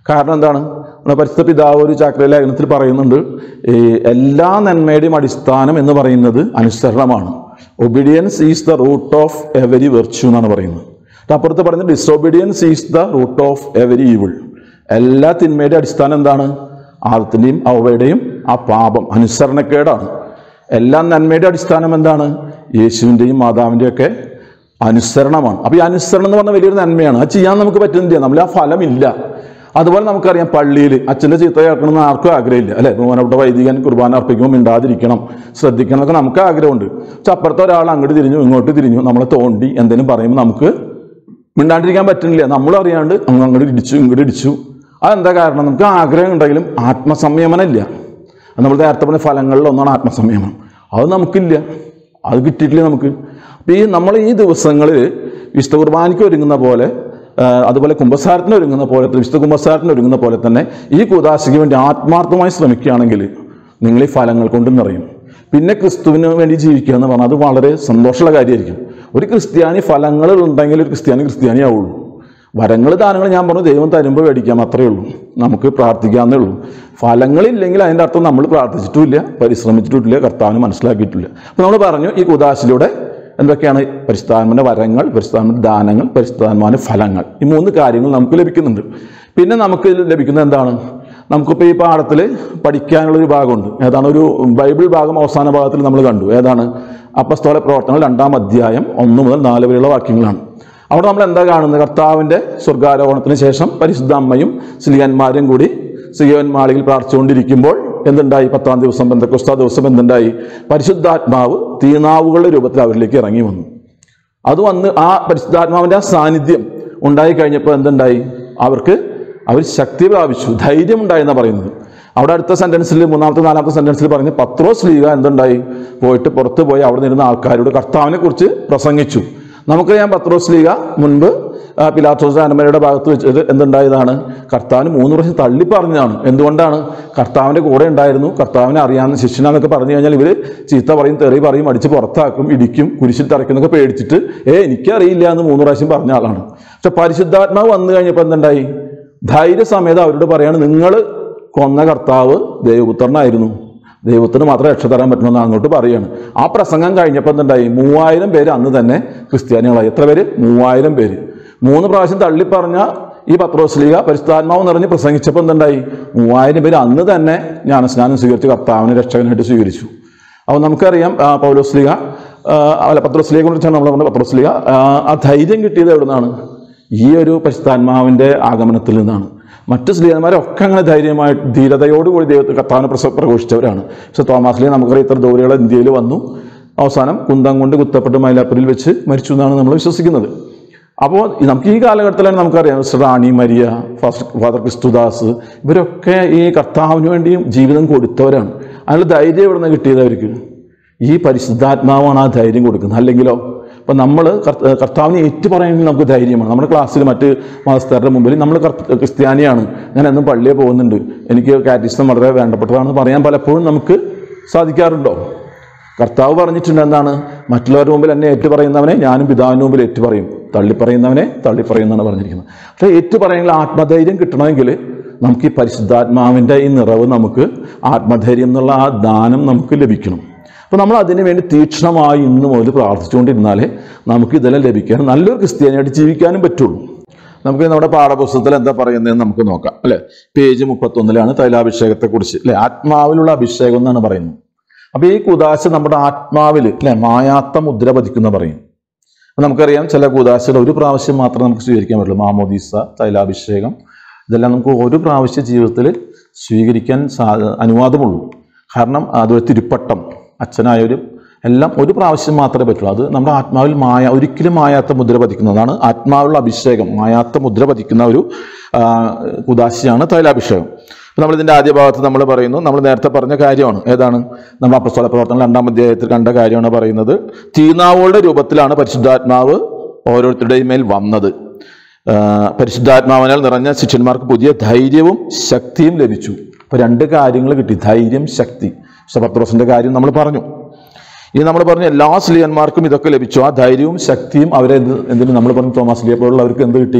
കാരണം എന്താണ് നമ്മുടെ പരിശുദ്ധ പിതാവ് ഒരു ചാക്ര ലേഖനത്തിൽ പറയുന്നുണ്ട് ഈ എല്ലാ നന്മയുടെയും അടിസ്ഥാനം എന്ന് പറയുന്നത് അനുസരണമാണ് obedience is the root of every virtue എന്നാണ് പറയുന്നത് എന്നിട്ട് അപ്പുറത്ത് പറയുന്നത് disobedience is the root of every evil എല്ലാ തിന്മയുടെ അടിസ്ഥാനം എന്താണ് ആദത്തിൻ്റെയും അവയുടെയും ആ പാപം അനുസരണക്കേടാണ് എല്ലാ നന്മയുടെ അടിസ്ഥാനം എന്താണ് യേശുവിൻ്റെയും മാതാവിൻ്റെയും ഒക്കെ അനുസരണമാണ് അപ്പോൾ ഈ അനുസരണം എന്ന് പറഞ്ഞാൽ വലിയൊരു നന്മയാണ് അത് ചെയ്യാൻ നമുക്ക് പറ്റുന്നില്ല നമ്മൾ ആ ഫലമില്ല അതുപോലെ നമുക്കറിയാം പള്ളിയിൽ അച്ഛൻ്റെ ചീത്ത കേൾക്കണമെന്ന് ആർക്കും ആഗ്രഹമില്ല അല്ലെ ബഹുമാനപ്പെട്ട വൈദികൻ കുർബാന അർപ്പിക്കുമ്പോൾ മിണ്ടാതിരിക്കണം ശ്രദ്ധിക്കണം എന്നൊക്കെ നമുക്ക് ആഗ്രഹമുണ്ട് പക്ഷെ അപ്പുറത്തെ ഒരാൾ അങ്ങോട്ട് തിരിഞ്ഞു ഇങ്ങോട്ട് തിരിഞ്ഞു നമ്മളെ തോണ്ടി എന്തെങ്കിലും പറയുമ്പോൾ നമുക്ക് മിണ്ടാണ്ടിരിക്കാൻ പറ്റുന്നില്ല നമ്മളും അറിയാണ്ട് അങ്ങ് അങ്ങോട്ട് ഇടിച്ചു ഇങ്ങോട്ട് ഇടിച്ചു അതെന്താ കാരണം നമുക്ക് ആഗ്രഹം ഉണ്ടെങ്കിലും ആത്മസംയമനം ഇല്ല അത് നമ്മൾ നേരത്തെ പറഞ്ഞ ഫലങ്ങളിൽ ഒന്നാണ് ആത്മസംയമനം അത് നമുക്കില്ല അത് കിട്ടിയിട്ടില്ല നമുക്ക് അപ്പം ഈ നമ്മൾ ഈ ദിവസങ്ങളിൽ വിശുദ്ധ കുർബാനയ്ക്ക് ഒരുങ്ങുന്ന പോലെ ആ, അതുപോലെ കുംഭസാരത്തിന് ഒരുങ്ങുന്ന പോലെ വിശുദ്ധ കുംഭസാരത്തിന് ഒരുങ്ങുന്ന പോലെ തന്നെ ഈ കുദാശയ്ക്ക് വേണ്ടി ആത്മാർത്ഥമായി ശ്രമിക്കുകയാണെങ്കിൽ നിങ്ങൾ ഈ ഫലങ്ങൾ കൊണ്ട് നിറയും പിന്നെ ക്രിസ്തുവിന് വേണ്ടി ജീവിക്കുക എന്ന് പറഞ്ഞാൽ അത് വളരെ സന്തോഷമുള്ള കാര്യമായിരിക്കും ഒരു ക്രിസ്ത്യാനി ഫലങ്ങൾ ഉണ്ടെങ്കിൽ ഒരു ക്രിസ്ത്യാനി ക്രിസ്ത്യാനി ആവുള്ളൂ വരങ്ങൾ ദാനങ്ങൾ ഞാൻ പറഞ്ഞു ദൈവം തരുമ്പോൾ മേടിക്കാം അത്രയേ ഉള്ളൂ നമുക്ക് പ്രാർത്ഥിക്കാവുന്നേ ഉള്ളൂ ഫലങ്ങളില്ലെങ്കിൽ അതിൻ്റെ അർത്ഥം നമ്മൾ പ്രാർത്ഥിച്ചിട്ടുമില്ല പരിശ്രമിച്ചിട്ടുമില്ല കർത്താവിന് മനസ്സിലാക്കിയിട്ടില്ല അപ്പോൾ നമ്മൾ പറഞ്ഞു ഈ കുദാശിലൂടെ എന്തൊക്കെയാണ് പരിശുദ്ധാത്മൻ്റെ വരങ്ങൾ പരിശുദ്ധാത്മൻ്റെ ദാനങ്ങൾ പരിശുദ്ധാത്മാവിൻ്റെ ഫലങ്ങൾ ഈ മൂന്ന് കാര്യങ്ങൾ നമുക്ക് ലഭിക്കുന്നുണ്ട് പിന്നെ നമുക്ക് ലഭിക്കുന്നത് എന്താണ് നമുക്കിപ്പോൾ ഈ പാഠത്തിൽ പഠിക്കാനുള്ളൊരു ഭാഗമുണ്ട് ഏതാണ് ഒരു ബൈബിൾ ഭാഗം അവസാന ഭാഗത്തിൽ നമ്മൾ കണ്ടു ഏതാണ് അപ്പസ്തോല പ്രവർത്തനങ്ങൾ രണ്ടാം അധ്യായം ഒന്ന് മുതൽ നാല് വരെയുള്ള വാക്യങ്ങളാണ് അവിടെ നമ്മൾ എന്താ കാണുന്നത് കർത്താവിൻ്റെ സ്വർഗാരോഹണത്തിന് ശേഷം പരിശുദ്ധ അമ്മയും സ്ലിയന്മാരും കൂടി സിയോൻ മാളികയിൽ പ്രാർത്ഥിച്ചുകൊണ്ടിരിക്കുമ്പോൾ എന്തുണ്ടായി പത്താം ദിവസം ബന്ധക്കുസ്ത ദിവസം എന്തുണ്ടായി പരിശുദ്ധാത്മാവ് തീനാവുകളുടെ രൂപത്തിൽ അവരിലേക്ക് ഇറങ്ങി വന്നു അത് വന്ന് ആ പരിശുദ്ധാത്മാവിൻ്റെ ആ സാന്നിധ്യം ഉണ്ടായി കഴിഞ്ഞപ്പോൾ എന്തുണ്ടായി അവർക്ക് അവർ ശക്തി പ്രാപിച്ചു ധൈര്യം ഉണ്ടായി എന്നാണ് പറയുന്നത് അവിടെ അടുത്ത സെന്റൻസിൽ മൂന്നാമത്തെ നാലാമത്തെ സെന്റൻസിൽ പറഞ്ഞ് പത്രോസ് ലീഗ എന്തുണ്ടായി പോയിട്ട് പുറത്ത് പോയി അവിടെ നിരുന്ന ആൾക്കാരോട് കർത്താവിനെ കുറിച്ച് പ്രസംഗിച്ചു നമുക്കറിയാം പത്രോസ് ലീഗ മുൻപ് ആ, പിലാത്തോസ് അനമരയുടെ ഭാഗത്ത് വെച്ചിട്ട് എന്തുണ്ടായതാണ് കർത്താവിന് മൂന്ന് പ്രാവശ്യം തള്ളി പറഞ്ഞതാണ് എന്തുകൊണ്ടാണ് കർത്താവിൻ്റെ കൂടെ ഉണ്ടായിരുന്നു കർത്താവിനെ അറിയാവുന്ന ശിഷ്യനാന്നൊക്കെ പറഞ്ഞു കഴിഞ്ഞാൽ ഇവർ ചീത്ത പറയും തെറി പറയും അടിച്ച് പുറത്താക്കും ഇടിക്കും കുരിശിൽ തറയ്ക്കുന്നൊക്കെ പേടിച്ചിട്ട് ഏ എനിക്കറിയില്ല എന്ന് മൂന്ന് പ്രാവശ്യം പറഞ്ഞ ആളാണ് പക്ഷെ പരിശുദ്ധാത്മാവ് വന്നു കഴിഞ്ഞപ്പോൾ എന്തുണ്ടായി ധൈര്യസമേതം അവരോട് പറയാണ് നിങ്ങൾ കൊന്ന കർത്താവ് ദൈവപുത്രനായിരുന്നു ദൈവത്തിന് മാത്രമേ രക്ഷ തരാൻ പറ്റുമെന്ന് അങ്ങോട്ട് പറയാണ് ആ പ്രസംഗം കഴിഞ്ഞപ്പോൾ എന്തുണ്ടായി മൂവായിരം പേര് അന്ന് തന്നെ ക്രിസ്ത്യാനികളായി എത്ര പേര് മൂവായിരം പേര് മൂന്ന് പ്രാവശ്യം തള്ളി പറഞ്ഞ ഈ പത്രോസ്ലിക പരിശുദ്ധാത്മാവ് നിറഞ്ഞ് പ്രസംഗിച്ചപ്പോൾ എന്തുണ്ടായി മൂവായിരം പേര് അന്ന് തന്നെ ജ്ഞാനസ്നാനം സ്വീകരിച്ച് കർത്താവിനെ രക്ഷകനായിട്ട് സ്വീകരിച്ചു അപ്പോൾ നമുക്കറിയാം ആ, പൗലോസ്ലിക ആ, അല്ല പത്രോസ്ലിയെ കുറിച്ചാണ് നമ്മൾ പറഞ്ഞത് പത്രോസ്ലിക ആ, ആ ധൈര്യം കിട്ടിയത് എവിടെ നിന്നാണ് ഈ ഒരു പരിശുദ്ധാത്മാവിൻ്റെ ആഗമനത്തിൽ നിന്നാണ് മറ്റു സ്ത്രീയന്മാരൊക്കെ അങ്ങനെ ധൈര്യമായിട്ട് ധീരതയോടുകൂടി ദൈവത്തെ കർത്താവിനെ പ്രസ പ്രഘോഷിച്ചവരാണ് പക്ഷെ തോമാസ്ലിയെ നമുക്കറിയാം ഇത്ര ദൂരെയുള്ള ഇന്ത്യയിൽ വന്നു അവസാനം കുന്തം കൊണ്ട് കുത്തപ്പെട്ട് മൈലാപ്പൂരിൽ വെച്ച് മരിച്ചു എന്നാണ് നമ്മൾ വിശ്വസിക്കുന്നത് അപ്പോൾ നമുക്ക് ഈ കാലഘട്ടത്തിലാണ് നമുക്കറിയാം mister Rani Maria fast father Kristudas ഇവരൊക്കെ ഈ കർത്താവിന് വേണ്ടിയും ജീവിതം കൊടുത്തവരാണ് അതിനുള്ള ധൈര്യം എവിടെ നിന്ന് കിട്ടിയത് അവർക്ക് ഈ പരിശുദ്ധാത്മാവാണ് ആ ധൈര്യം കൊടുക്കുന്നത് അല്ലെങ്കിലോ ഇപ്പം നമ്മൾ കർത്താവിനെ ഏറ്റു പറയണമെങ്കിൽ നമുക്ക് ധൈര്യമാണ് നമ്മുടെ ക്ലാസ്സിൽ മറ്റ് മാസ്റ്ററുടെ മുമ്പിൽ നമ്മൾ കർത്ത- ക്രിസ്ത്യാനിയാണ് ഞാൻ എന്നും പള്ളിയിൽ പോകുന്നുണ്ട് എനിക്ക് കാറ്റിസം വളരെ വേണ്ടപ്പെട്ടതാണെന്ന് പറയാൻ പലപ്പോഴും നമുക്ക് സാധിക്കാറുണ്ടോ കർത്താവ് പറഞ്ഞിട്ടുണ്ട് എന്താണ് മറ്റുള്ളവരുടെ മുമ്പിൽ എന്നെ ഏറ്റു പറയുന്നവനെ ഞാനും പിതാവിൻ്റെ മുമ്പിൽ ഏറ്റു പറയും തള്ളിപ്പറയുന്നവനെ തള്ളിപ്പറയുന്നതാണ് പറഞ്ഞിരിക്കുന്നത് പക്ഷേ ഏറ്റു പറയുമെങ്കിൽ ആത്മധൈര്യം കിട്ടണമെങ്കിൽ നമുക്ക് ഈ പരിശുദ്ധാത്മാവിൻ്റെ ഈ നിറവ് നമുക്ക് ആത്മധൈര്യം എന്നുള്ള ആ ദാനം നമുക്ക് ലഭിക്കണം അപ്പോൾ നമ്മൾ അതിനു വേണ്ടി തീക്ഷ്ണമായി ഇന്ന് മുതൽ പ്രാർത്ഥിച്ചുകൊണ്ടിരുന്നാലേ നമുക്ക് ഇതെല്ലാം ലഭിക്കാനും നല്ലൊരു ക്രിസ്ത്യാനിയായിട്ട് ജീവിക്കാനും പറ്റുള്ളൂ നമുക്ക് നമ്മുടെ പാഠപുസ്തകത്തിൽ എന്താ പറയുന്നതെന്ന് നമുക്ക് നോക്കാം അല്ലെ പേജ് മുപ്പത്തൊന്നിലാണ് തൈലാഭിഷേകത്തെക്കുറിച്ച് അല്ലെ ആത്മാവിലുള്ള അഭിഷേകം എന്നാണ് പറയുന്നത് അപ്പൊ ഈ കുദാശ നമ്മുടെ ആത്മാവിൽ അല്ലെ മായാത്ത മുദ്ര പതിക്കുന്ന പറയും അപ്പൊ നമുക്കറിയാം ചില കുദാശകൾ ഒരു പ്രാവശ്യം മാത്രമേ നമുക്ക് സ്വീകരിക്കാൻ പറ്റുള്ളൂ മാമോദീസ തൈലാഭിഷേകം ഇതെല്ലാം നമുക്ക് ഒരു പ്രാവശ്യ ജീവിതത്തിൽ സ്വീകരിക്കാൻ സാ അനുവാദമുള്ളൂ കാരണം അതൊരു തിരുപ്പട്ടം അച്ഛനായൊരു എല്ലാം ഒരു പ്രാവശ്യം മാത്രമേ പറ്റുള്ളൂ അത് നമ്മുടെ ആത്മാവിൽ മായ ഒരിക്കലും മായാത്ത മുദ്ര പതിക്കുന്നതാണ് ആത്മാവിലുള്ള അഭിഷേകം മായാത്ത മുദ്ര പതിക്കുന്ന ഒരു ആ, കുദാശയാണ് തൈലാഭിഷേകം അപ്പോൾ നമ്മൾ ഇതിൻ്റെ ആദ്യ ഭാഗത്ത് നമ്മൾ പറയുന്നു നമ്മൾ നേരത്തെ പറഞ്ഞ കാര്യമാണ് ഏതാണ് നമ്മൾ അപ്പസ്തോല പ്രവർത്തനം രണ്ടാം അധ്യായത്തിൽ കണ്ട കാര്യമാണ് പറയുന്നത് തീനാവുകളുടെ രൂപത്തിലാണ് പരിശുദ്ധാത്മാവ് ഓരോരുത്തരുടെയും മേൽ വന്നത് ആ, പരിശുദ്ധാത്മാവിനാൽ നിറഞ്ഞ ശിഷ്യന്മാർക്ക് പുതിയ ധൈര്യവും ശക്തിയും ലഭിച്ചു അപ്പോൾ രണ്ട് കാര്യങ്ങൾ കിട്ടി ധൈര്യം ശക്തി പത്രോസിന്റെ കാര്യം നമ്മൾ പറഞ്ഞു ഇനി നമ്മൾ പറഞ്ഞു എല്ലാ സ്ത്രീയന്മാർക്കും ഇതൊക്കെ ലഭിച്ചു ആ ധൈര്യവും ശക്തിയും അവരെ എന്ത് എന്തിനു നമ്മൾ പറഞ്ഞു തോമസ് ലിയെ പോലുള്ളവർക്ക് എന്ത് കിട്ടി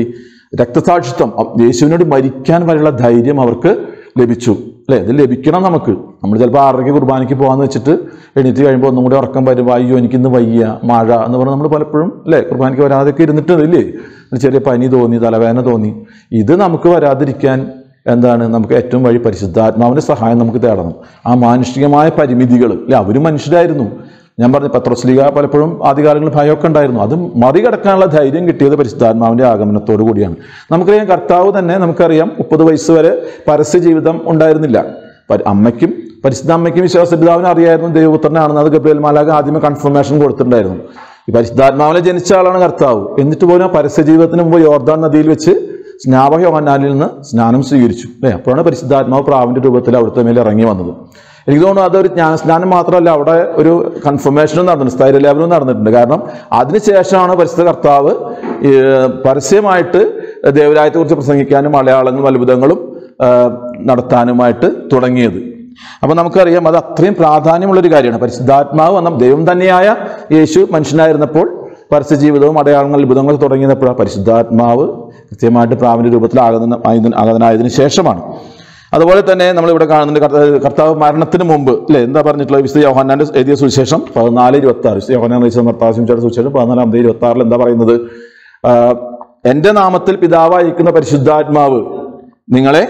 രക്തസാക്ഷിത്വം അ- യേശുവിനോട് മരിക്കാൻ വരെയുള്ള ധൈര്യം അവർക്ക് ലഭിച്ചു അല്ലേ ഇത് ലഭിക്കണം നമുക്ക് നമ്മൾ ചിലപ്പോൾ ആറരയ്ക്ക് കുർബാനയ്ക്ക് പോകാന്ന് വെച്ചിട്ട് എണീറ്റ് കഴിയുമ്പോൾ ഒന്നും കൂടി ഉറക്കം വരും അയ്യോ എനിക്കിന്ന് വയ്യ മഴ എന്ന് പറഞ്ഞാൽ നമ്മൾ പലപ്പോഴും അല്ലേ കുർബാനയ്ക്ക് വരാതൊക്കെ ഇരുന്നിട്ടുണ്ട് ഇല്ലേ ഒരു ചെറിയ പനി തോന്നി തലവേദന തോന്നി ഇത് നമുക്ക് വരാതിരിക്കാൻ എന്താണ് നമുക്ക് ഏറ്റവും വഴി പരിശുദ്ധാത്മാവിൻ്റെ സഹായം നമുക്ക് തേടണം ആ മാനുഷികമായ പരിമിതികൾ അല്ലെ അവരും മനുഷ്യരായിരുന്നു ഞാൻ പറഞ്ഞു പത്രോസ്ലിക പലപ്പോഴും ആദ്യകാലങ്ങളിൽ ഭയമൊക്കെ ഉണ്ടായിരുന്നു അത് മറികടക്കാനുള്ള ധൈര്യം കിട്ടിയത് പരിശുദ്ധാത്മാവിൻ്റെ ആഗമനത്തോടു കൂടിയാണ് നമുക്കറിയാം കർത്താവ് തന്നെ നമുക്കറിയാം മുപ്പത് വയസ്സ് വരെ പരസ്യ ജീവിതം ഉണ്ടായിരുന്നില്ല പരി- അമ്മയ്ക്കും പരിശുദ്ധ അമ്മയ്ക്കും വിശ്വാസ പിതാവിനും അറിയായിരുന്നു ദൈവപുത്രനാണെന്ന് അത് ഗബ്രിയേൽ മാലാഖ ആദ്യമേ കൺഫർമേഷൻ കൊടുത്തിട്ടുണ്ടായിരുന്നു ഈ പരിശുദ്ധാത്മാവിനെ ജനിച്ച ആളാണ് കർത്താവ് എന്നിട്ട് പോലും ആ പരസ്യ ജീവിതത്തിന് മുമ്പ് യോർദാൻ നദിയിൽ വെച്ച് സ്നാപക യോഹന്നാനിൽ നിന്ന് സ്നാനം സ്വീകരിച്ചു അല്ലേ അപ്പോഴാണ് പരിശുദ്ധാത്മാവ് പ്രാവിന്റെ രൂപത്തിൽ അവിടുത്തെ മേലെ ഇറങ്ങി വന്നത് എനിക്ക് തോന്നുന്നു അതൊരു ജ്ഞാനസ്നാനം മാത്രമല്ല അവിടെ ഒരു കൺഫർമേഷനും നടന്നിട്ടുണ്ട് സ്ഥൈര്യലേപനവും നടന്നിട്ടുണ്ട് കാരണം അതിനുശേഷമാണ് പരിശുദ്ധ കർത്താവ് ഈ, പരസ്യമായിട്ട് ദേവരായത്തെക്കുറിച്ച് പ്രസംഗിക്കാനും മലയാളങ്ങളും അത്ഭുതങ്ങളും ആ, നടത്താനുമായിട്ട് തുടങ്ങിയത് അപ്പൊ നമുക്കറിയാം അത് അത്രയും പ്രാധാന്യമുള്ള ഒരു കാര്യമാണ് പരിശുദ്ധാത്മാവ് വന്ന ദൈവം തന്നെയായ യേശു മനുഷ്യനായിരുന്നപ്പോൾ പരസ്യ ജീവിതവും അടയാളങ്ങൾ അത്ഭുതങ്ങൾ തുടങ്ങിയപ്പോഴാണ് പരിശുദ്ധാത്മാവ് കൃത്യമായിട്ട് പ്രാവിന്റെ രൂപത്തിൽ ആകുന്ന ആകുന്നതിനായതിനു ശേഷമാണ് അതുപോലെ തന്നെ നമ്മൾ ഇവിടെ കാണുന്നുണ്ട് കർത്ത- കർത്താവ് മരണത്തിന് മുമ്പ് അല്ലേ എന്താ പറഞ്ഞിട്ടുള്ളത് വിശുദ്ധ യോഹന്നാന്റെ എഴുതിയ സുവിശേഷം പതിനാല് ഇരുപത്തി ആറ് വിശുദ്ധ യോഹന്നാൻ നയിച്ച നർത്താസിയുടെ സുവിശേഷം പതിനാലാം തീയതി ഇരുപത്തി ആറിൽ എന്താ പറയുന്നത് ആ, എന്റെ നാമത്തിൽ പിതാവ് അയക്കുന്ന പരിശുദ്ധാത്മാവ് നിങ്ങളെ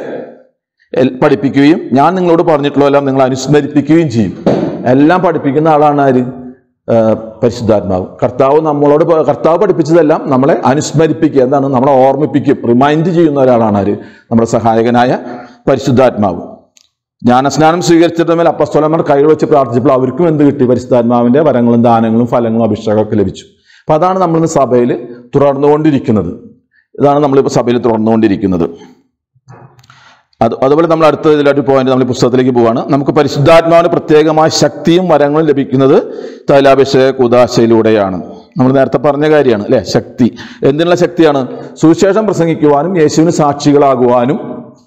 എൽ- പഠിപ്പിക്കുകയും ഞാൻ നിങ്ങളോട് പറഞ്ഞിട്ടുള്ളതെല്ലാം നിങ്ങൾ അനുസ്മരിപ്പിക്കുകയും ചെയ്യും എല്ലാം പഠിപ്പിക്കുന്ന ആളാണ് ആര് ആ, പരിശുദ്ധാത്മാവ് കർത്താവ് നമ്മളോട് പ- കർത്താവ് പഠിപ്പിച്ചതെല്ലാം നമ്മളെ അനുസ്മരിപ്പിക്കുക എന്താണ് നമ്മളെ ഓർമ്മിപ്പിക്കും റിമൈൻഡ് ചെയ്യുന്ന ഒരാളാണ് ആര് നമ്മുടെ സഹായകനായ പരിശുദ്ധാത്മാവ് ജ്ഞാനസ്നാനം സ്വീകരിച്ചിട്ട് മേൽ അപ്പസ്തോലന്മാർ കൈകൾ വെച്ച് പ്രാർത്ഥിച്ചപ്പോൾ അവർക്കും എന്ത് കിട്ടി പരിശുദ്ധാത്മാവിന്റെ വരങ്ങളും ദാനങ്ങളും ഫലങ്ങളും അഭിഷേകമൊക്കെ ലഭിച്ചു അപ്പൊ അതാണ് നമ്മൾ ഇന്ന് സഭയിൽ തുടർന്നുകൊണ്ടിരിക്കുന്നത് ഇതാണ് നമ്മളിപ്പോൾ സഭയിൽ തുടർന്നുകൊണ്ടിരിക്കുന്നത് അത് അതുപോലെ നമ്മൾ അടുത്ത ഇതിലൊരു പോയിന്റ് നമ്മൾ ഈ പുസ്തകത്തിലേക്ക് പോവാണ് നമുക്ക് പരിശുദ്ധാത്മാവിന് പ്രത്യേകമായ ശക്തിയും വരങ്ങളും ലഭിക്കുന്നത് തൈലാഭിഷേക കുദാശയിലൂടെയാണ് നമ്മൾ നേരത്തെ പറഞ്ഞ കാര്യമാണ് അല്ലെ ശക്തി എന്തിനുള്ള ശക്തിയാണ് സുവിശേഷം പ്രസംഗിക്കുവാനും യേശുവിന് സാക്ഷികളാകുവാനും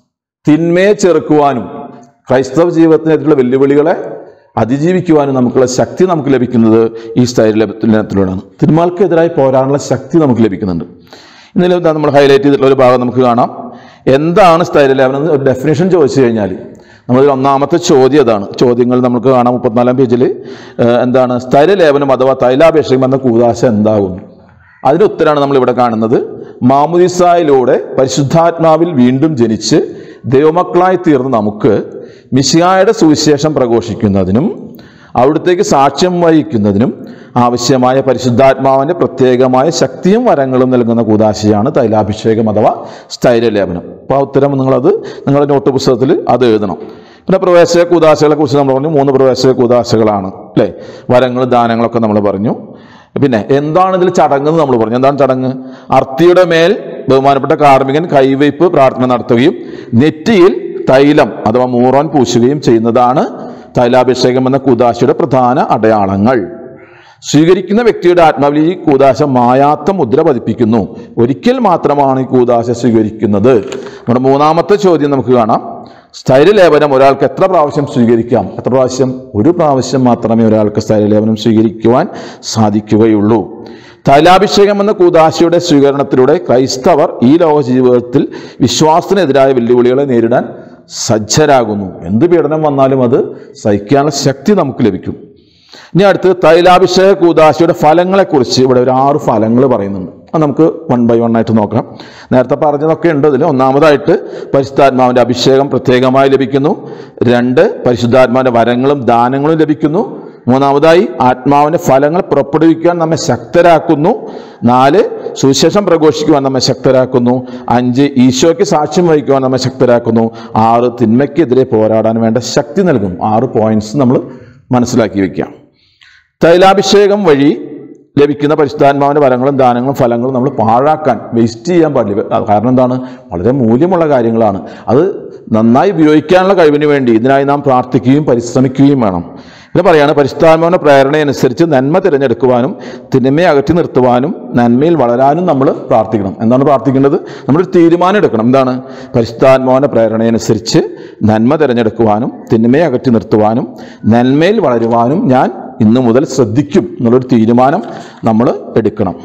തിന്മയെ ചെറുക്കുവാനും ക്രൈസ്തവ ജീവിതത്തിനെതിരെയുള്ള വെല്ലുവിളികളെ അതിജീവിക്കുവാനും നമുക്കുള്ള ശക്തി നമുക്ക് ലഭിക്കുന്നത് ഈ സ്ഥൈര്യത്തിലൂടെയാണ് തിന്മകൾക്കെതിരായി പോരാനുള്ള ശക്തി നമുക്ക് ലഭിക്കുന്നുണ്ട് ഇന്നലെ ഇതാ നമ്മൾ ഹൈലൈറ്റ് ചെയ്തിട്ടുള്ള ഒരു ഭാഗം നമുക്ക് കാണാം എന്താണ് സ്ഥൈര്യലേപനം എന്ന് ഒരു ഡെഫിനേഷൻ ചോദിച്ചു കഴിഞ്ഞാൽ നമ്മൾ ഒന്നാമത്തെ ചോദ്യം അതാണ് ചോദ്യങ്ങൾ നമുക്ക് കാണാം മുപ്പത്തിനാലാം പേജിൽ എന്താണ് സ്ഥൈര്യലേപനം അഥവാ തൈലാഭിഷേകം എന്ന കൂതാശ എന്താകുന്നു അതിന് ഉത്തരമാണ് നമ്മൾ ഇവിടെ കാണുന്നത് മാമുദിസായിലൂടെ പരിശുദ്ധാത്മാവിൽ വീണ്ടും ജനിച്ച് ദൈവമക്കളായി തീർന്ന നമുക്ക് മിശിയായുടെ സുവിശേഷം പ്രഘോഷിക്കുന്നതിനും അവിടത്തേക്ക് സാക്ഷ്യം വഹിക്കുന്നതിനും ആവശ്യമായ പരിശുദ്ധാത്മാവിന്റെ പ്രത്യേകമായ ശക്തിയും വരങ്ങളും നൽകുന്ന കൂതാശയാണ് തൈലാഭിഷേകം അഥവാ സ്ഥൈര്യലേപനം അപ്പോൾ ആ ഉത്തരം നിങ്ങളത് നിങ്ങളുടെ നോട്ട് പുസ്തകത്തിൽ അത് എഴുതണം പിന്നെ പ്രവേശക കൂതാശകളെ കുറിച്ച് നമ്മൾ പറഞ്ഞു മൂന്ന് പ്രവേശക കൂതാശകളാണ് അല്ലേ വരങ്ങൾ ദാനങ്ങളൊക്കെ നമ്മൾ പറഞ്ഞു പിന്നെ എന്താണ് ഇതിൽ ചടങ്ങ് എന്ന് നമ്മൾ പറഞ്ഞു എന്താണ് ചടങ്ങ് അർത്തിയുടെ മേൽ ബഹുമാനപ്പെട്ട കാർമികൻ കൈവയ്പ് പ്രാർത്ഥന നടത്തുകയും നെറ്റിയിൽ തൈലം അഥവാ മൂറോൻ പൂശുകയും ചെയ്യുന്നതാണ് തൈലാഭിഷേകം എന്ന കൂതാശയുടെ പ്രധാന അടയാളങ്ങൾ സ്വീകരിക്കുന്ന വ്യക്തിയുടെ ആത്മാവിൽ ഈ കൂതാശ മായാത്ത മുദ്ര പതിപ്പിക്കുന്നു ഒരിക്കൽ മാത്രമാണ് ഈ കൂതാശ സ്വീകരിക്കുന്നത് നമ്മുടെ മൂന്നാമത്തെ ചോദ്യം നമുക്ക് കാണാം സ്ഥൈര്യലേപനം ഒരാൾക്ക് എത്ര പ്രാവശ്യം സ്വീകരിക്കാം എത്ര പ്രാവശ്യം ഒരു പ്രാവശ്യം മാത്രമേ ഒരാൾക്ക് സ്ഥൈര്യലേപനം സ്വീകരിക്കുവാൻ സാധിക്കുകയുള്ളൂ തൈലാഭിഷേകം എന്ന കൂതാശയുടെ സ്വീകരണത്തിലൂടെ ക്രൈസ്തവർ ഈ ലോക ജീവിതത്തിൽ വിശ്വാസത്തിനെതിരായ വെല്ലുവിളികളെ നേരിടാൻ സജ്ജരാകുന്നു എന്ത് പീഡനം വന്നാലും അത് സഹിക്കാനുള്ള ശക്തി നമുക്ക് ലഭിക്കും ഇനി അടുത്ത് തൈലാഭിഷേക കൂതാശയുടെ ഫലങ്ങളെക്കുറിച്ച് ഇവിടെ ഒരു ആറ് ഫലങ്ങൾ പറയുന്നുണ്ട് അത് നമുക്ക് വൺ ബൈ വൺ ആയിട്ട് നോക്കാം നേരത്തെ പറഞ്ഞതൊക്കെ ഉണ്ട് ഇതിൽ ഒന്നാമതായിട്ട് പരിശുദ്ധാത്മാവിൻ്റെ അഭിഷേകം പ്രത്യേകമായി ലഭിക്കുന്നു രണ്ട് പരിശുദ്ധാത്മാവിൻ്റെ വരങ്ങളും ദാനങ്ങളും ലഭിക്കുന്നു മൂന്നാമതായി ആത്മാവിൻ്റെ ഫലങ്ങൾ പുറപ്പെടുവിക്കാൻ നമ്മെ ശക്തരാക്കുന്നു നാല് സുവിശേഷം പ്രഘോഷിക്കുവാൻ നമ്മെ ശക്തരാക്കുന്നു അഞ്ച് ഈശോയ്ക്ക് സാക്ഷ്യം വഹിക്കുവാൻ നമ്മെ ശക്തരാക്കുന്നു ആറ് തിന്മയ്ക്കെതിരെ പോരാടാൻ വേണ്ട ശക്തി നൽകുന്നു ആറ് പോയിന്റ്സ് നമ്മൾ മനസ്സിലാക്കി വെക്കാം തൈലാഭിഷേകം വഴി ലഭിക്കുന്ന പരിശുദ്ധാത്മാവിൻ്റെ വരങ്ങളും ദാനങ്ങളും ഫലങ്ങളും നമ്മൾ പാഴാക്കാൻ വേസ്റ്റ് ചെയ്യാൻ പാടില്ല അത് കാരണം എന്താണ് വളരെ മൂല്യമുള്ള കാര്യങ്ങളാണ് അത് നന്നായി ഉപയോഗിക്കാനുള്ള കഴിവിന് വേണ്ടി ഇതിനായി നാം പ്രാർത്ഥിക്കുകയും പരിശ്രമിക്കുകയും വേണം ഇത് പറയാണ് പരിശുദ്ധാത്മാവിൻ്റെ പ്രേരണയനുസരിച്ച് നന്മ തിരഞ്ഞെടുക്കുവാനും തിന്മയെ അകറ്റി നിർത്തുവാനും നന്മയിൽ വളരാനും നമ്മൾ പ്രാർത്ഥിക്കണം എന്താണ് പ്രാർത്ഥിക്കേണ്ടത് നമ്മളൊരു തീരുമാനം എടുക്കണം എന്താണ് പരിശുദ്ധാത്മാവിൻ്റെ പ്രേരണയനുസരിച്ച് നന്മ തിരഞ്ഞെടുക്കുവാനും തിന്മയെ അകറ്റി നിർത്തുവാനും നന്മയിൽ വളരുവാനും ഞാൻ ഇന്നു മുതൽ ശ്രദ്ധിക്കും എന്നുള്ളൊരു തീരുമാനം നമ്മൾ എടുക്കണം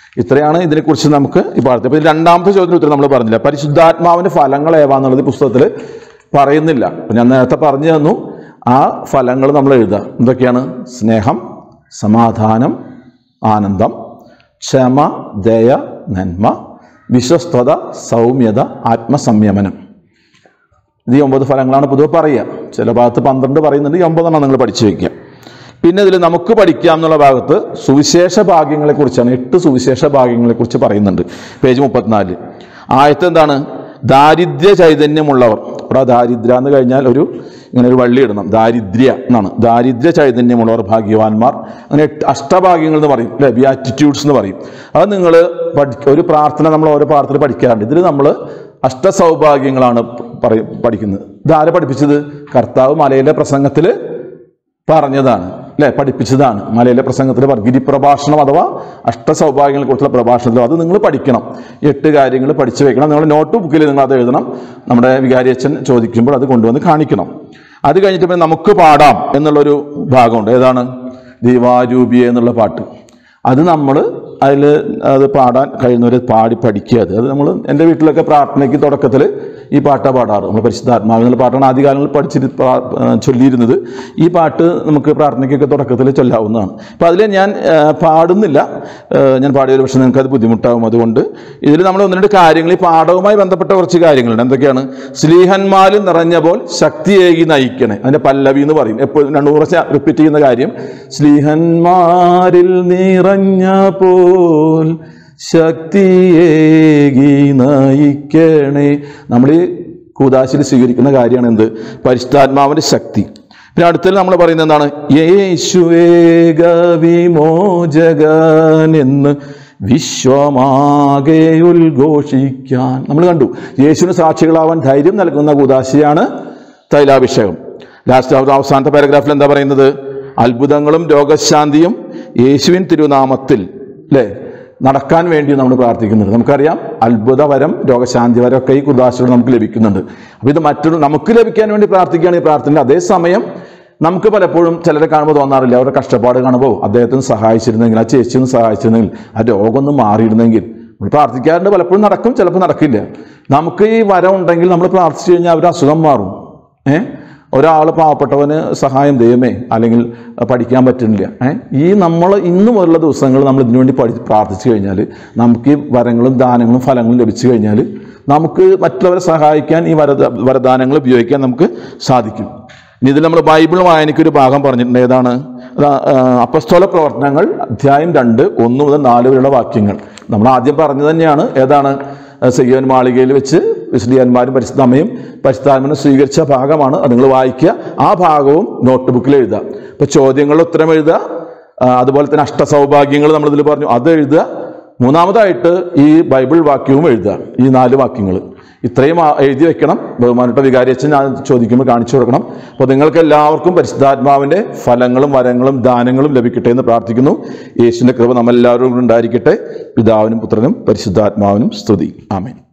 ഇത്രയാണ് ഇതിനെക്കുറിച്ച് നമുക്ക് ഈ പാഠത്തിൽ അപ്പോൾ രണ്ടാമത്തെ ചോദ്യത്തിന് ഉത്തരം നമ്മൾ പറഞ്ഞില്ല പരിശുദ്ധാത്മാവിൻ്റെ ഫലങ്ങൾ ഏവാന്നുള്ളത് പുസ്തകത്തിൽ പറയുന്നില്ല അപ്പം ഞാൻ നേരത്തെ പറഞ്ഞു തന്നു ആ ഫലങ്ങൾ നമ്മൾ എഴുതുക എന്തൊക്കെയാണ് സ്നേഹം സമാധാനം ആനന്ദം ക്ഷമ ദയ നന്മ വിശ്വസ്തത സൗമ്യത ആത്മസംയമനം ഇത് ഈ ഒമ്പത് ഫലങ്ങളാണ് പൊതുവെ പറയുക ചില ഭാഗത്ത് പന്ത്രണ്ട് പറയുന്നുണ്ട് ഈ ഒമ്പതെണ്ണം നിങ്ങൾ പഠിച്ചു വയ്ക്കുക പിന്നെ ഇതിൽ നമുക്ക് പഠിക്കാം എന്നുള്ള ഭാഗത്ത് സുവിശേഷ ഭാഗ്യങ്ങളെ കുറിച്ചാണ് എട്ട് സുവിശേഷ ഭാഗ്യങ്ങളെ കുറിച്ച് പറയുന്നുണ്ട് പേജ് മുപ്പത്തിനാല് ആയത്ത് എന്താണ് ദാരിദ്ര്യ ചൈതന്യമുള്ളവർ ഇവിടെ ദാരിദ്ര്യ എന്ന് കഴിഞ്ഞാൽ ഒരു ഇങ്ങനെ ഒരു വള്ളി ഇടണം ദാരിദ്ര്യ എന്നാണ് ദാരിദ്ര്യ ചൈതന്യമുള്ളവർ ഭാഗ്യവാന്മാർ അങ്ങനെ എട്ട് അഷ്ടഭാഗ്യങ്ങൾ എന്ന് പറയും അല്ലെ ബിയാറ്റിറ്റ്യൂഡ്സ് എന്ന് പറയും അത് നിങ്ങൾ പഠി ഒരു പ്രാർത്ഥന നമ്മൾ ഓരോ പ്രാർത്ഥന പഠിക്കാറുണ്ട് ഇതിൽ നമ്മൾ അഷ്ടസൗഭാഗ്യങ്ങളാണ് പറയും പഠിക്കുന്നത് ഇതാരെ പഠിപ്പിച്ചത് കർത്താവ് മലയിലെ പ്രസംഗത്തിൽ പറഞ്ഞതാണ് അല്ലെ പഠിപ്പിച്ചതാണ് മലയിലെ പ്രസംഗത്തിൽ ഗിരി പ്രഭാഷണം അഥവാ അഷ്ടസൗഭാഗ്യങ്ങളെ കുറിച്ചുള്ള പ്രഭാഷണത്തിൽ അത് നിങ്ങൾ പഠിക്കണം എട്ട് കാര്യങ്ങൾ പഠിച്ചു വെക്കണം നിങ്ങളുടെ നോട്ട് ബുക്കിൽ നിങ്ങൾ അത് എഴുതണം നമ്മുടെ വികാരിയച്ഛൻ ചോദിക്കുമ്പോൾ അത് കൊണ്ടുവന്ന് കാണിക്കണം അത് കഴിഞ്ഞിട്ട് പിന്നെ നമുക്ക് പാടാം എന്നുള്ളൊരു ഭാഗമുണ്ട് ഏതാണ് ദീവാരൂപിയെ എന്നുള്ള പാട്ട് അത് നമ്മൾ അതിൽ അത് പാടാൻ കഴിയുന്നവർ പാടി പഠിക്കുക അത് അത് നമ്മൾ എൻ്റെ വീട്ടിലൊക്കെ പ്രാർത്ഥനയ്ക്ക് തുടക്കത്തിൽ ഈ പാട്ടാണ് പാടാറ് നമ്മൾ പരിശുദ്ധാത്മാവ് എന്നുള്ള പാട്ടാണ് ആദ്യകാലങ്ങളിൽ പഠിച്ചിട്ട് പ്രാ- ആ, ചൊല്ലിയിരുന്നത് ഈ പാട്ട് നമുക്ക് പ്രാർത്ഥനയ്ക്കൊക്കെ തുടക്കത്തിൽ ചൊല്ലാവുന്നതാണ് അപ്പം അതിൽ ഞാൻ ആ, പാടുന്നില്ല ആ, ഞാൻ പാടിയ പക്ഷേ നിങ്ങൾക്ക് അത് ബുദ്ധിമുട്ടാകും അതുകൊണ്ട് ഇതിൽ നമ്മൾ ഒന്ന് രണ്ട് കാര്യങ്ങൾ ഈ പാഠവുമായി ബന്ധപ്പെട്ട കുറച്ച് കാര്യങ്ങളുണ്ട് എന്തൊക്കെയാണ് സ്ലീഹന്മാരിൽ നിറഞ്ഞപ്പോൾ ശക്തിയേകി നയിക്കണേ അതിൻ്റെ പല്ലവി എന്ന് പറയും എപ്പോഴും രണ്ടു കുറച്ച് റിപ്പീറ്റ് ചെയ്യുന്ന കാര്യം സ്ലീഹന്മാരിൽ നിറഞ്ഞ പോൽ ശക്തിയേകി നയിക്കണേ നമ്മൾ ഈ കൂതാശിൽ സ്വീകരിക്കുന്ന കാര്യമാണ് എന്ത് പരിശുദ്ധാത്മാവിൻ്റെ ശക്തി പിന്നെ അടുത്തത് നമ്മൾ പറയുന്നത് എന്താണ് യേശുവേഗ വിമോചകൻ എന്ന് വിശ്വമാകെ ഉദ്ഘോഷിക്കാൻ നമ്മൾ കണ്ടു യേശുവിന് സാക്ഷികളാവാൻ ധൈര്യം നൽകുന്ന കൂതാശിയാണ് തൈലാഭിഷേകം ലാസ്റ്റ് അവസാനത്തെ പാരഗ്രാഫിൽ എന്താ പറയുന്നത് അത്ഭുതങ്ങളും രോഗശാന്തിയും യേശുവിൻ തിരുനാമത്തിൽ അല്ലേ നടക്കാൻ വേണ്ടി നമ്മൾ പ്രാർത്ഥിക്കുന്നുണ്ട് നമുക്കറിയാം അത്ഭുതവരം രോഗശാന്തി വരം ഒക്കെ ഈ കുദാശകൾ നമുക്ക് ലഭിക്കുന്നുണ്ട് അപ്പോൾ ഇത് മറ്റൊരു നമുക്ക് ലഭിക്കാൻ വേണ്ടി പ്രാർത്ഥിക്കുകയാണ് ഈ പ്രാർത്ഥന അതേസമയം നമുക്ക് പലപ്പോഴും ചിലരെ കാണുമ്പോൾ തോന്നാറില്ല അവരുടെ കഷ്ടപ്പാട് കാണുമ്പോൾ അദ്ദേഹത്തിന് സഹായിച്ചിരുന്നെങ്കിൽ ആ ചേച്ചിയൊന്ന് സഹായിച്ചിരുന്നെങ്കിൽ ആ രോഗമൊന്നും മാറിയിരുന്നെങ്കിൽ നമ്മൾ പ്രാർത്ഥിക്കാറുണ്ട് പലപ്പോഴും നടക്കും ചിലപ്പോൾ നടക്കില്ല നമുക്ക് ഈ വരം ഉണ്ടെങ്കിൽ നമ്മൾ പ്രാർത്ഥിച്ചു കഴിഞ്ഞാൽ അവരുടെ അസുഖം മാറും ഏഹ് ഒരാൾ പാവപ്പെട്ടവന് സഹായം ദൈവമേ അല്ലെങ്കിൽ പഠിക്കാൻ പറ്റുന്നില്ല ഏഹ് ഈ നമ്മൾ ഇന്ന് മുതലുള്ള ദിവസങ്ങൾ നമ്മൾ ഇതിനു വേണ്ടി പഠി പ്രാർത്ഥിച്ചു കഴിഞ്ഞാൽ നമുക്ക് ഈ വരങ്ങളും ദാനങ്ങളും ഫലങ്ങളും ലഭിച്ചു കഴിഞ്ഞാൽ നമുക്ക് മറ്റുള്ളവരെ സഹായിക്കാൻ ഈ വരദ വരദാനങ്ങൾ ഉപയോഗിക്കാൻ നമുക്ക് സാധിക്കും ഇനി ഇതിൽ നമ്മൾ ബൈബിൾ വായനയ്ക്കൊരു ഭാഗം പറഞ്ഞിട്ടുണ്ട് ഏതാണ് അതാ, ആ, അപ്പസ്തോല പ്രവർത്തനങ്ങൾ അധ്യായം രണ്ട് ഒന്ന് മുതൽ നാല് വരെയുള്ള വാക്യങ്ങൾ നമ്മൾ ആദ്യം പറഞ്ഞു തന്നെയാണ് ഏതാണ് സയ്യോൻ മാളികയിൽ വെച്ച് വിശുദ്ധിയന്മാരും പരിശുദ്ധമ്മയും പരിശുദ്ധാത്മനും സ്വീകരിച്ച ഭാഗമാണ് അത് നിങ്ങൾ വായിക്കുക ആ ഭാഗവും നോട്ട് ബുക്കിൽ എഴുതുക ഇപ്പോൾ ചോദ്യങ്ങളുടെ ഉത്തരം എഴുതുക ആ, അതുപോലെ തന്നെ അഷ്ടസൗഭാഗ്യങ്ങൾ നമ്മളിതിൽ പറഞ്ഞു അത് എഴുതുക മൂന്നാമതായിട്ട് ഈ ബൈബിൾ വാക്യവും എഴുതുക ഈ നാല് വാക്യങ്ങൾ ഇത്രയും ആ- എഴുതി വെക്കണം ബഹുമാനപ്പെട്ട വികാരിയച്ഛൻ ഞാൻ ചോദിക്കുമ്പോൾ കാണിച്ചു കൊടുക്കണം അപ്പോൾ നിങ്ങൾക്ക് എല്ലാവർക്കും പരിശുദ്ധാത്മാവിൻ്റെ ഫലങ്ങളും വരങ്ങളും ദാനങ്ങളും ലഭിക്കട്ടെ എന്ന് പ്രാർത്ഥിക്കുന്നു യേശുവിൻ്റെ കൃപ നമ്മളെല്ലാവരും ഉണ്ടായിരിക്കട്ടെ പിതാവിനും പുത്രനും പരിശുദ്ധാത്മാവിനും സ്തുതി ആമേൻ